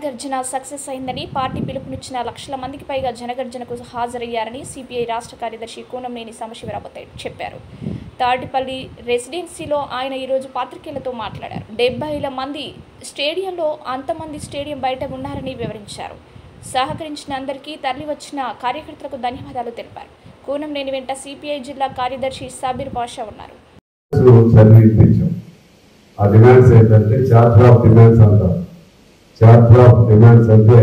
Jana Garjana success అయిందని party పిలుపునిచ్చిన లక్షల మందికి పైగా జనగర్జనకు హాజరయ్యారని సిపిఐ రాష్ట్ర కార్యదర్శి కూనంనేని సాంబశివరావు చెప్పారు తాడిపల్లి రెసిడెన్సీలో ఆయన ఈరోజు పాత్రికేయులతో మాట్లాడారు డెబ్బైల మంది స్టేడియంలో అంతమంది స్టేడియం బయట ఉన్నారని వివరించారు సహకరించిన అందరికీ తరలి వచ్చిన కార్యకర్తలకు ధన్యవాదాలు తెలిపారు కూనంనేని వెంట సిపిఐ జిల్లా కార్యదర్శి సాబిర్ పాషా ఉన్నారు చదివించాం ఆ డిమాండ్స్ ఏంటంటే చార్టర్ ఆఫ్ డిమాండ్స్ అంటారు చార్టర్ ఆఫ్ డిమాండ్స్ అంటే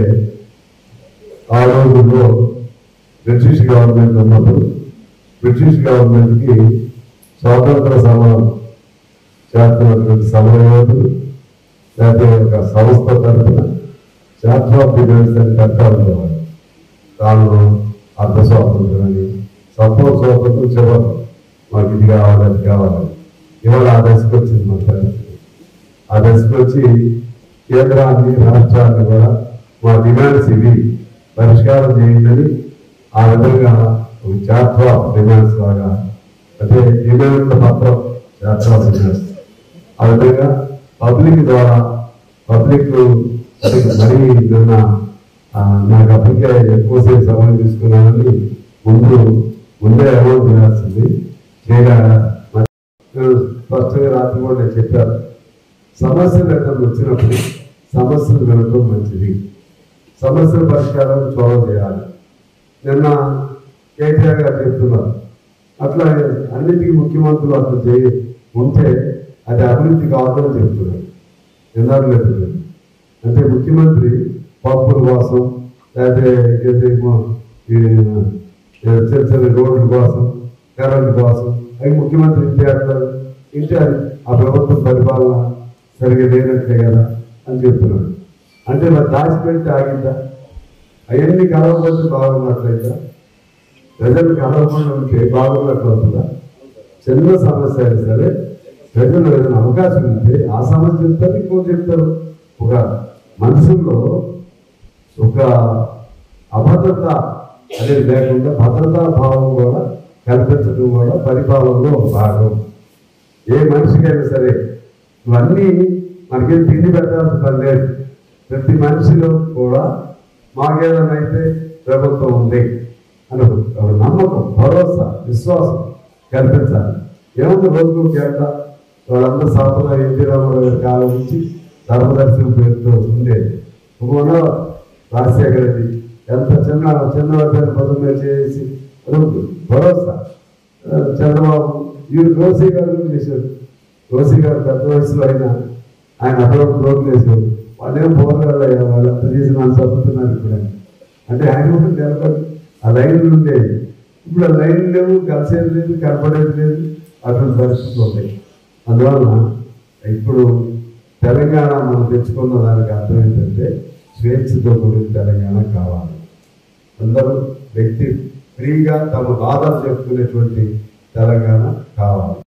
ఆ రోజుల్లో బ్రిటిష్ గవర్నమెంట్ ఉన్నప్పుడు బ్రిటిష్ గవర్నమెంట్కి స్వాతంత్ర సమరం చేస్తున్నటువంటి సమరయోధులు లేకపోతే ఒక సంస్థ తరఫున చార్టర్ ఆఫ్ డిమాండ్స్ అని కట్టా ఉండేవారు దానిలో అర్థ స్వాతంత్రం అని సంపూర్ణ స్వాతంత్రం చివరి మాకు ఇది కావాలి అది కావాలి ఇవాళ ఆ దశకు వచ్చింది మా పరిస్థితి ఆ దశకు వచ్చి కేంద్రాన్ని రాష్ట్రాన్ని కూడా మా డిమాండ్స్ ఇవి పరిష్కారం చేయండి ఆ విధంగా ఒక చార్టర్ ఆఫ్ డిమాండ్స్ లాగా అంటే డిమాండ్ల పత్రం చార్టర్ ఆఫ్ డిమాండ్స్ ఆ విధంగా పబ్లిక్ ద్వారా పబ్లిక్ మరీ నిన్న ఆ, నాకు అప్పటికే ఎక్కువసేపు సమయం తీసుకున్నానని ముందు ముందే అమౌంట్ వేయాల్సింది చేయగా మరి స్పష్టంగా రాత్రి కూడా నేను చెప్పాను సమస్యలు ఎక్కడ వచ్చినప్పుడు సమస్యలు వినటం మంచిది సమస్యల పరిష్కారం చొరవ చేయాలి నిన్న కేటీఆర్ గారు చెప్తున్నారు అట్లా అన్నిటికీ ముఖ్యమంత్రులు అట్లా చేయి ఉంటే అది అభివృద్ధి కావాలని చెప్తున్నారు ఎన్నారు లేదు అంటే ముఖ్యమంత్రి పప్పుల కోసం లేకపోతే ఏదేమో ఈ, ఏ చిన్న చిన్న రోడ్ల కోసం కరెంట్ కోసం అవి ముఖ్యమంత్రి ఇంటి అంటారు ఇంటి అది ఆ ప్రభుత్వం పరిపాలన సరిగా లేనట్లే కదా అని చెప్తున్నాడు అంటే మరి దాచిపెట్టి ఆగిందా అవన్నీ కలవకపోతే బాగున్నట్లయితే ప్రజలు కలవకుండా ఉంటే బాగున్నట్లు అవుతుందా చిన్న సమస్య అయినా సరే ప్రజలు ఏదైనా అవకాశం ఉంటే ఆ సమస్య చెప్తారు ఇంకో చెప్తారు ఒక మనసులో ఒక అభద్రత అనేది లేకుండా భద్రతా భావం కూడా కల్పించడం కూడా పరిపాలనలో ఒక భాగం ఏ మనిషికైనా సరే ఇవన్నీ మనకేం తిండి పెట్టాల్సిన పని లేదు ప్రతి మనిషిలో కూడా మాకేదైనా అయితే ప్రభుత్వం ఉంది అని ఒక ఒక నమ్మకం భరోసా విశ్వాసం కల్పించాలి ఏముంది రోజుకు గంట వాళ్ళందరూ సాపన ఎన్టీ రామారావు గారి కాలం నుంచి ధర్మదర్శనం పేరుతో ఉండేది ఒక రాజశేఖర రెడ్డి ఎంత చిన్న చిన్న వర్గాన్ని పదం మీద చేసి అదొక భరోసా ఆ, చంద్రబాబు ఈ రోసీ గారు కూడా చేశారు రోసీ గారు పెద్ద వయసులో అయినా ఆయన అప్పుడప్పుడు రోడ్లు వేశారు వాళ్ళేం పోరాడు అయ్యా వాళ్ళంతా చేసి నన్ను చదువుతున్నారు ఇప్పుడు ఆయన. అంటే ఆయన కూడా నిలబడి ఆ లైన్లు ఉండేవి ఇప్పుడు ఆ లైన్లు లేవు కలిసేది లేదు కనపడేది లేదు అటువంటి పరిస్థితులు ఉన్నాయి అందువలన ఇప్పుడు తెలంగాణ మనం తెచ్చుకున్న దానికి అర్థం ఏంటంటే స్వేచ్ఛతో కూడిన తెలంగాణ కావాలి అందరూ వ్యక్తి ఫ్రీగా తమ బాధలు చెప్పుకునేటువంటి తెలంగాణ కావాలి